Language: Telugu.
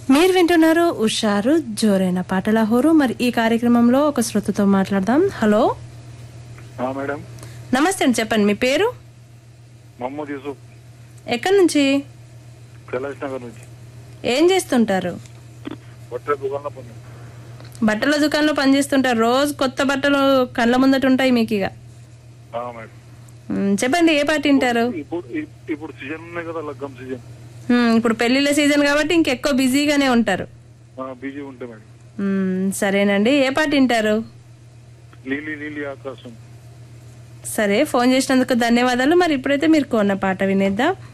మీరు వింటున్నారు ఉషారు జోరైన పాటల హోరు మరి ఈ కార్యక్రమంలో ఒక శ్రోతతో మాట్లాడదాం హలో ఆ, మేడం నమస్తే అండి చెప్పండి మీ పేరు మహమ్మద్ యూసుఫ్ ఎక్కడి నుంచి కైలాష్ నగర్ నుంచి ఏం చేస్తుంటారు బట్టల దుకాణంలో పని బట్టల దుకాణంలో పనిచేస్తుంటారు రోజు కొత్త బట్టలు కళ్ళ ముందట ఉంటాయి మీకు ఇక ఆ, మేడం మ్, చెప్పండి ఏ పాట వింటారు ఇప్పుడు ఇ- ఇప్పుడు సీజన్ ఉన్నాయి కదా లగ్గం సీజన్ మ్, ఇప్పుడు పెళ్లిళ్ళ సీజన్ కాబట్టి ఇంకెక్కువ బిజీగానే ఉంటారు బిజీ ఉంటాయి మేడం మ్, సరేనండి ఏ పాట వింటారు నీలి నీలి ఆకాశం సరే ఫోన్ చేసినందుకు ధన్యవాదాలు మరి ఇప్పుడైతే మీరు కొన్న పాట వినేద్దాం